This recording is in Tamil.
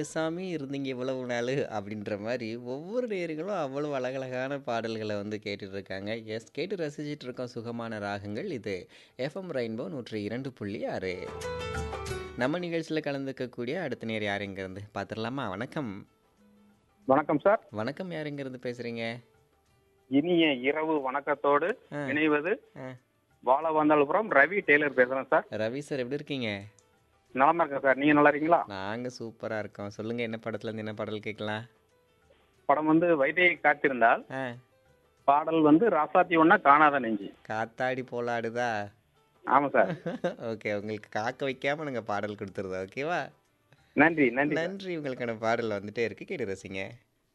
எங்க சாமி இருந்தீங்க இவ்வளவு நாளு அப்படின்ற மாரி ஒவ்வொரு நேயர்களும் அவ்வளவு அழகழகான பாடல்கள வந்து கேட்டுட்டு இருக்காங்க. எஸ் கேட்டு ரசிச்சுட்டு இருக்கோம் சுகமான ராகங்கள். இது எஃப்எம் ரெயின்போ 102.6 நம்ம நிகழ்ச்சியில கலந்துக்கக்கூடிய அடுத்த நேயர் யார் எங்கேருந்து பார்த்துடலாமா? வணக்கம். வணக்கம் சார். வணக்கம். யார் எங்கேருந்து பேசுறீங்க? இனிய இரவு வணக்கத்தோடு ஆ. இணைவது ஆ. வாழவந்தாள்புரம் ரவி டெய்லர் பேசுறேன் சார். ரவி சார் எப்படி இருக்கீங்க? நலமா இருக்கேன் சார். நீங்க நல்லா இருக்கீங்களா? நாங்க சூப்பரா இருக்கோம். சொல்லுங்க என்ன படத்துலேருந்து என்ன பாடல் கேட்கலாம்? படம் வந்து வைதையை காத்திருந்தால் ஆ. பாடல் வந்து ராசாத்தி ஒன்னா காணாத நெஞ்சு. காத்தாடி போலாடுதா? ஆமா சார். ஓகே. உங்களுக்கு காக்க வைக்காம நாங்க பாடல் குடுத்துறோம். ஓகேவா? நன்றி நன்றி சார். நன்றி. உங்களுக்கான பாடல் வந்துட்டே இருக்கு. கேட்டு ரசிங்க.